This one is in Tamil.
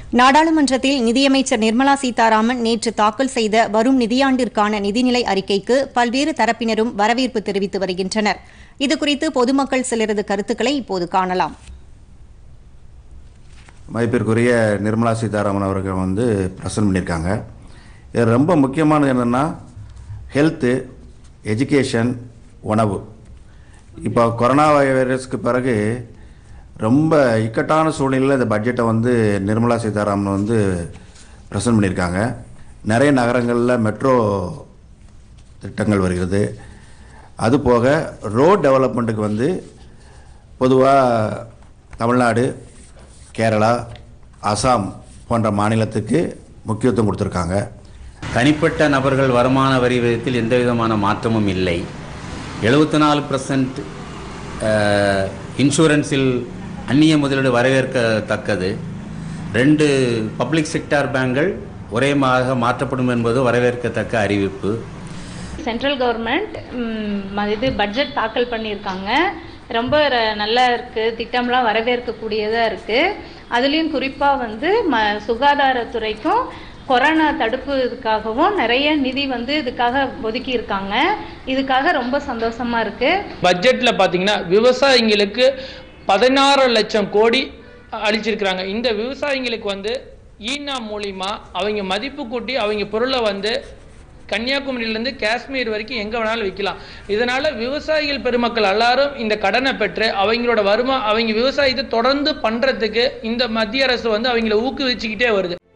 நாடாளுமன்றத்தில் நிதியமைச்சர் நிர்மலா சீதாராமன் நேற்று தாக்கல் செய்த வரும் நிதியாண்டிற்கான நிதிநிலை அறிக்கைக்கு பல்வேறு தரப்பினரும் வரவேற்பு தெரிவித்து வருகின்றனர் இதுகுறித்து பொதுமக்கள் சிலரது கருத்துக்களை இப்போது காணலாம் மதிப்பிற்குரிய நிர்மலா சீதாராமன் அவர்கள் வந்து ப்ரெசன்ட் பண்ணியிருக்காங்க இது ரொம்ப முக்கியமானது என்னென்னா ஹெல்த்து எஜுகேஷன் உணவு இப்போ கொரோனா வைரஸ்க்கு பிறகு ரொம்ப இக்கட்டான சூழ்நிலையில் இந்த பட்ஜெட்டை வந்து நிர்மலா சீதாராமன் வந்து ப்ரெசன்ட் பண்ணியிருக்காங்க நிறைய நகரங்களில் மெட்ரோ திட்டங்கள் வருகிறது அதுபோக ரோட் டெவலப்மெண்ட்டுக்கு வந்து பொதுவாக தமிழ்நாடு கேரளா அசாம் போன்ற மாநிலத்துக்கு முக்கியத்துவம் கொடுத்துருக்காங்க தனிப்பட்ட நபர்கள் வருமான வரி விகிதத்தில் எந்த விதமான மாற்றமும் இல்லை எழுபத்தி நாலு பர்சன்ட் இன்சூரன்ஸில் அந்நிய முதலீடு வரவேற்கத்தக்கது ரெண்டு பப்ளிக் செக்டார் பேங்குகள் ஒரே மாக மாற்றப்படும் என்பது வரவேற்கத்தக்க அறிவிப்பு சென்ட்ரல் கவர்மெண்ட் இது பட்ஜெட் தாக்கல் பண்ணியிருக்காங்க ரொம்ப ர- நல்லா இருக்குது திட்டம்லாம் வரவேற்கக்கூடியதாக இருக்குது அதுலேயும் குறிப்பாக வந்து ம சுகாதாரத்துறைக்கும் கொரோனா தடுப்பு இதுக்காகவும் நிறைய நிதி வந்து இதுக்காக ஒதுக்கி இருக்காங்க இதுக்காக ரொம்ப சந்தோஷமா இருக்குது பட்ஜெட்ல பாத்தீங்கன்னா விவசாயிங்களுக்கு பதினாறு லட்சம் கோடி அளிச்சிருக்கிறாங்க இந்த விவசாயிங்களுக்கு வந்து ஈனா மூலியமா அவங்க மதிப்பு கூட்டி அவங்க பொருளை வந்து கன்னியாகுமரியிலேருந்து காஷ்மீர் வரைக்கும் எங்கே வேணாலும் விற்கலாம் இதனால விவசாயிகள் பெருமக்கள் எல்லாரும் இந்த கடனை பெற்று அவங்களோட வருமா அவங்க விவசாயத்தை தொடர்ந்து பண்றதுக்கு இந்த மத்திய அரசு வந்து அவங்கள ஊக்குவிச்சுக்கிட்டே வருது